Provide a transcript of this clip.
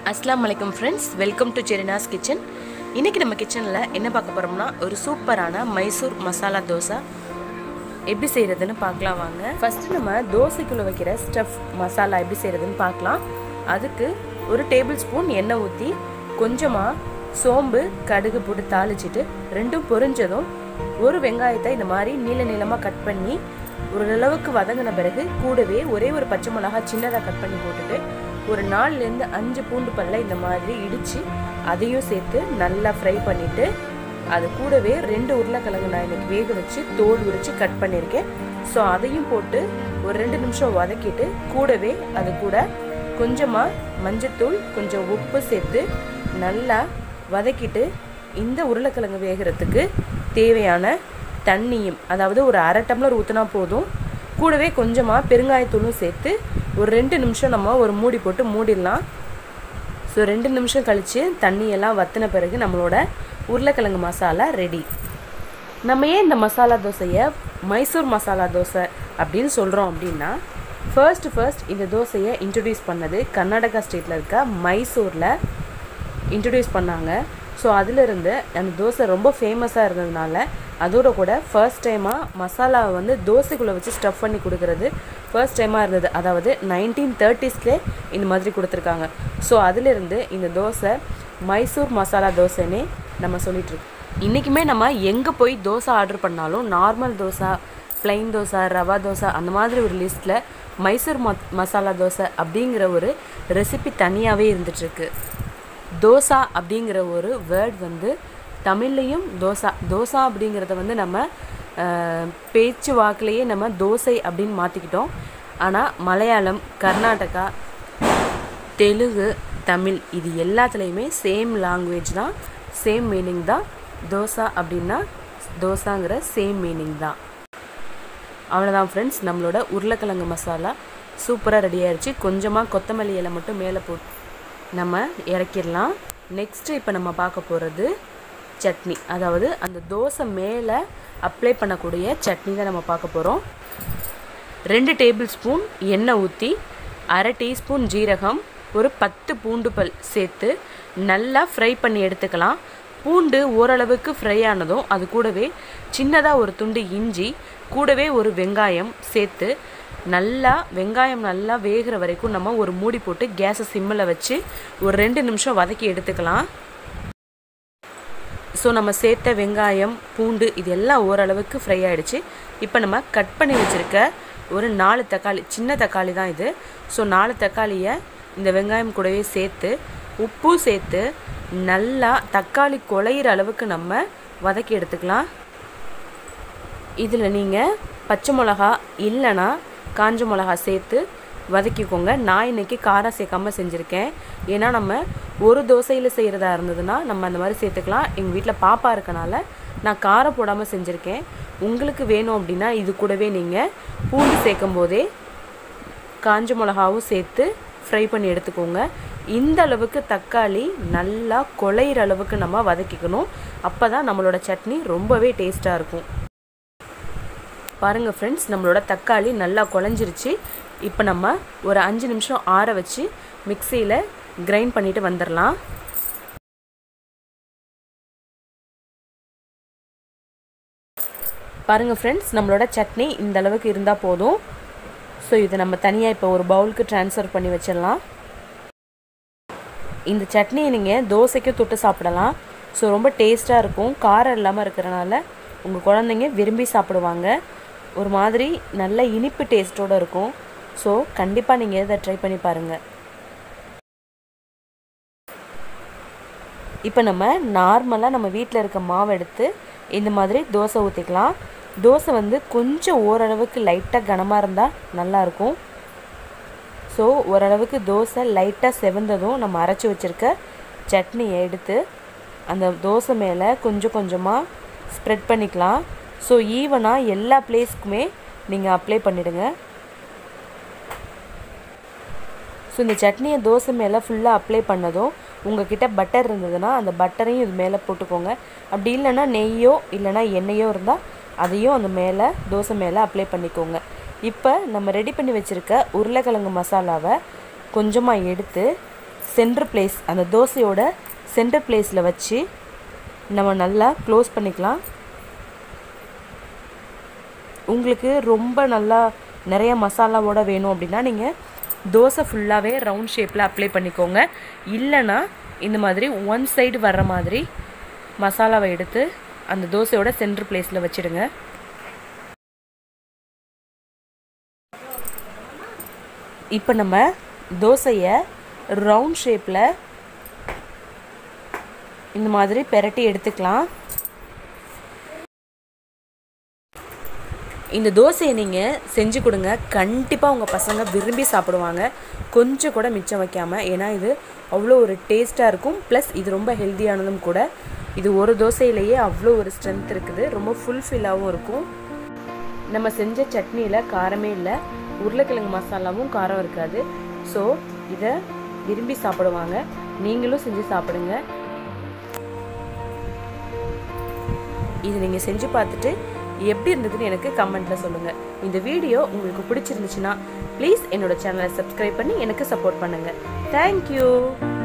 அஸ்லாம் வலைக்கம் friends welcome to Serina's kitchen இன்றைக்கி நம்ம கிச்சனில் என்ன பார்க்க போகிறோம்னா ஒரு சூப்பரான மைசூர் மசாலா தோசை எப்படி செய்கிறதுன்னு பார்க்கலாம் வாங்க ஃபஸ்ட்டு நம்ம தோசைக்குள்ளே வைக்கிற ஸ்டஃப் மசாலா எப்படி செய்கிறதுன்னு பார்க்கலாம் அதுக்கு ஒரு டேபிள் ஸ்பூன் எண்ணெய் ஊற்றி கொஞ்சமாக சோம்பு கடுகு போட்டு தாளிச்சிட்டு ரெண்டும் பொரிஞ்சதும் ஒரு வெங்காயத்தை இந்த மாதிரி நீள நீளமாக கட் பண்ணி ஓரளவுக்கு வதங்கின பிறகு கூடவே ஒரே ஒரு பச்சை மிளகா சின்னதாக கட் பண்ணி போட்டுட்டு ஒரு நாலுலேருந்து அஞ்சு பூண்டு பல்ல இந்த மாதிரி இடித்து அதையும் சேர்த்து நல்லா ஃப்ரை பண்ணிவிட்டு அது கூடவே ரெண்டு உருளைக்கிழங்கு நான் இன்னைக்கு வேக வச்சு தோல் உரித்து கட் பண்ணியிருக்கேன் ஸோ அதையும் போட்டு ஒரு ரெண்டு நிமிஷம் வதக்கிட்டு கூடவே அது கூட கொஞ்சமாக மஞ்சத்தூள் கொஞ்சம் உப்பு சேர்த்து நல்லா வதக்கிட்டு இந்த உருளைக்கிழங்கு வேகிறதுக்கு தேவையான தண்ணியும் அதாவது ஒரு அரை டம்ளர் ஊற்றினா போதும் கூடவே கொஞ்சமாக பெருங்காயத்தூளும் சேர்த்து ஒரு ரெண்டு நிமிஷம் நம்ம ஒரு மூடி போட்டு மூடிடலாம் ஸோ ரெண்டு நிமிஷம் கழித்து தண்ணியெல்லாம் வற்றின பிறகு நம்மளோட உருளைக்கிழங்கு மசாலா ரெடி நம்ம ஏன் இந்த மசாலா தோசையை மைசூர் மசாலா தோசை அப்படின்னு சொல்கிறோம் அப்படின்னா ஃபர்ஸ்ட் ஃபர்ஸ்ட் இந்த தோசையை இன்ட்ரடியூஸ் பண்ணது கர்நாடகா ஸ்டேட்டில் இருக்க மைசூரில் இன்ட்ரடியூஸ் பண்ணாங்க ஸோ அதிலிருந்து அந்த தோசை ரொம்ப ஃபேமஸாக இருந்ததுனால அதோட கூட ஃபர்ஸ்ட் டைமாக மசாலாவை வந்து தோசைக்குள்ளே வச்சு ஸ்டஃப் பண்ணி கொடுக்கறது ஃபர்ஸ்ட் டைமாக இருந்தது அதாவது நைன்டீன் தேர்ட்டிஸ்லேயே இந்த மாதிரி கொடுத்துருக்காங்க ஸோ அதிலிருந்து இந்த தோசை மைசூர் மசாலா தோசைன்னே நம்ம சொல்லிகிட்ருக்கோம் இன்றைக்குமே நம்ம எங்கே போய் தோசை ஆர்டர் பண்ணாலும் நார்மல் தோசை ப்ளைன் தோசை ரவா தோசை அந்த மாதிரி ஒரு லிஸ்ட்டில் மைசூர் ம மசாலா தோசை அப்படிங்கிற ஒரு ரெசிபி தனியாகவே இருந்துகிட்ருக்கு தோசா அப்படிங்கிற ஒரு வேர்ட் வந்து தமிழ்லையும் தோசா தோசா அப்படிங்கிறத வந்து நம்ம பேச்சு வாக்கிலேயே நம்ம தோசை அப்படின்னு மாற்றிக்கிட்டோம் ஆனால் மலையாளம் கர்நாடகா தெலுங்கு தமிழ் இது எல்லாத்துலேயுமே சேம் லாங்குவேஜ் தான் சேம் மீனிங் தான் தோசா அப்படின்னா தோசாங்கிற சேம் மீனிங் தான் அவ்வளோதான் ஃப்ரெண்ட்ஸ் நம்மளோட உருளைக்கிழங்கு மசாலா சூப்பராக ரெடி ஆயிடுச்சு கொஞ்சமாக கொத்தமல்லி இலை மட்டும் மேலே போட்டு நம்ம இறக்கிடலாம் நெக்ஸ்ட்டு இப்போ நம்ம பார்க்க போகிறது சட்னி அதாவது அந்த தோசை மேலே அப்ளை பண்ணக்கூடிய சட்னி தான் நம்ம பார்க்க போகிறோம் ரெண்டு டேபிள் ஸ்பூன் எண்ணெய் ஊற்றி அரை டீஸ்பூன் ஜீரகம் ஒரு பத்து பூண்டு பல் சேர்த்து நல்லா ஃப்ரை பண்ணி எடுத்துக்கலாம் பூண்டு ஓரளவுக்கு ஃப்ரை ஆனதும் அது கூடவே சின்னதாக ஒரு துண்டு இஞ்சி கூடவே ஒரு வெங்காயம் சேர்த்து நல்லா வெங்காயம் நல்லா வேகிற வரைக்கும் நம்ம ஒரு மூடி போட்டு கேஸை சிம்மில் வச்சு ஒரு ரெண்டு நிமிஷம் வதக்கி எடுத்துக்கலாம் ஸோ நம்ம சேர்த்த வெங்காயம் பூண்டு இது எல்லாம் ஓரளவுக்கு ஃப்ரை ஆகிடுச்சு இப்போ நம்ம கட் பண்ணி வச்சுருக்க ஒரு நாலு தக்காளி சின்ன தக்காளி தான் இது ஸோ நாலு தக்காளியை இந்த வெங்காயம் கூடவே சேர்த்து உப்பு சேர்த்து நல்லா தக்காளி குழையிற அளவுக்கு நம்ம வதக்கி எடுத்துக்கலாம் இதில் நீங்கள் பச்சை மிளகா இல்லைன்னா காஞ்ச மிளகா சேர்த்து வதக்கிக்கோங்க நான் இன்றைக்கி காரம் சேர்க்காம செஞ்சுருக்கேன் ஏன்னா நம்ம ஒரு தோசையில் செய்கிறதா இருந்ததுன்னா நம்ம அந்த மாதிரி சேர்த்துக்கலாம் எங்கள் வீட்டில் பாப்பா இருக்கனால நான் காரம் போடாமல் செஞ்சுருக்கேன் உங்களுக்கு வேணும் அப்படின்னா இது கூடவே நீங்கள் பூண்டு சேர்க்கும் போதே காஞ்ச மிளகாவும் சேர்த்து ஃப்ரை பண்ணி எடுத்துக்கோங்க இந்த அளவுக்கு தக்காளி நல்லா குழையிற அளவுக்கு நம்ம வதக்கிக்கணும் அப்போ தான் நம்மளோட சட்னி ரொம்பவே டேஸ்ட்டாக இருக்கும் பாருங்கள் ஃப்ரெண்ட்ஸ் நம்மளோட தக்காளி நல்லா குழஞ்சிருச்சு இப்போ நம்ம ஒரு அஞ்சு நிமிஷம் ஆற வச்சு மிக்சியில் கிரைண்ட் பண்ணிவிட்டு வந்துடலாம் பாருங்கள் ஃப்ரெண்ட்ஸ் நம்மளோட சட்னி இந்த அளவுக்கு இருந்தால் போதும் ஸோ இதை நம்ம தனியாக இப்போ ஒரு பவுலுக்கு ட்ரான்ஸ்ஃபர் பண்ணி வச்சிடலாம் இந்த சட்னியை நீங்கள் தோசைக்கும் தொட்டு சாப்பிடலாம் ஸோ ரொம்ப டேஸ்ட்டாக இருக்கும் காரம் இல்லாமல் இருக்கிறனால உங்கள் குழந்தைங்க விரும்பி சாப்பிடுவாங்க ஒரு மாதிரி நல்ல இனிப்பு டேஸ்ட்டோடு இருக்கும் ஸோ கண்டிப்பாக நீங்கள் இதை ட்ரை பண்ணி பாருங்கள் இப்போ நம்ம நார்மலாக நம்ம வீட்டில் இருக்க மாவு எடுத்து இந்த மாதிரி தோசை ஊற்றிக்கலாம் தோசை வந்து கொஞ்சம் ஓரளவுக்கு லைட்டாக கனமாக இருந்தால் நல்லாயிருக்கும் ஸோ ஓரளவுக்கு தோசை லைட்டாக செவந்ததும் நம்ம அரைச்சி வச்சுருக்க சட்னியை எடுத்து அந்த தோசை மேலே கொஞ்சம் கொஞ்சமாக ஸ்ப்ரெட் பண்ணிக்கலாம் ஸோ ஈவனாக எல்லா பிளேஸ்க்குமே நீங்கள் அப்ளை பண்ணிவிடுங்க ஸோ இந்த சட்னியை தோசை மேலே ஃபுல்லாக அப்ளை பண்ணதும் உங்ககிட்ட பட்டர் இருந்ததுன்னா அந்த பட்டரையும் இது மேலே போட்டுக்கோங்க அப்படி இல்லைன்னா நெய்யோ இல்லைன்னா எண்ணெயோ இருந்தால் அதையும் அந்த மேலே தோசை மேலே அப்ளை பண்ணிக்கோங்க இப்போ நம்ம ரெடி பண்ணி வச்சுருக்க உருளைக்கிழங்கு மசாலாவை கொஞ்சமாக எடுத்து சென்டர் பிளேஸ் அந்த தோசையோட சென்டர் பிளேஸில் வச்சு நம்ம நல்லா க்ளோஸ் பண்ணிக்கலாம் உங்களுக்கு ரொம்ப நல்லா நிறைய மசாலாவோட வேணும் அப்படின்னா நீங்கள் தோசை ஃபுல்லாகவே ரவுண்ட் ஷேப்பில் அப்ளை பண்ணிக்கோங்க இல்லைன்னா இந்த மாதிரி ஒன் சைடு வர்ற மாதிரி மசாலாவை எடுத்து அந்த தோசையோட சென்டர் பிளேஸில் வச்சிடுங்க இப்போ நம்ம தோசையை ரவுண்ட் ஷேப்பில் இந்த மாதிரி பெரட்டி எடுத்துக்கலாம் இந்த தோசையை நீங்கள் செஞ்சு கொடுங்க கண்டிப்பாக உங்கள் பசங்க விரும்பி சாப்பிடுவாங்க கொஞ்சம் கூட மிச்சம் வைக்காமல் ஏன்னா இது அவ்வளோ ஒரு டேஸ்ட்டாக இருக்கும் ப்ளஸ் இது ரொம்ப ஹெல்த்தியானதும் கூட இது ஒரு தோசையிலேயே அவ்வளோ ஒரு ஸ்ட்ரென்த் இருக்குது ரொம்ப ஃபுல்ஃபில்லாகவும் இருக்கும் நம்ம செஞ்ச சட்னியில் காரமே இல்லை உருளைக்கிழங்கு மசாலாவும் காரம் இருக்காது ஸோ இதை விரும்பி சாப்பிடுவாங்க நீங்களும் செஞ்சு சாப்பிடுங்க இது நீங்கள் செஞ்சு பார்த்துட்டு எப்படி இருந்ததுன்னு எனக்கு கமெண்ட்டில் சொல்லுங்கள் இந்த வீடியோ உங்களுக்கு பிடிச்சிருந்துச்சுன்னா ப்ளீஸ் என்னோட சேனலை சப்ஸ்கிரைப் பண்ணி எனக்கு சப்போர்ட் பண்ணுங்கள் தேங்க்யூ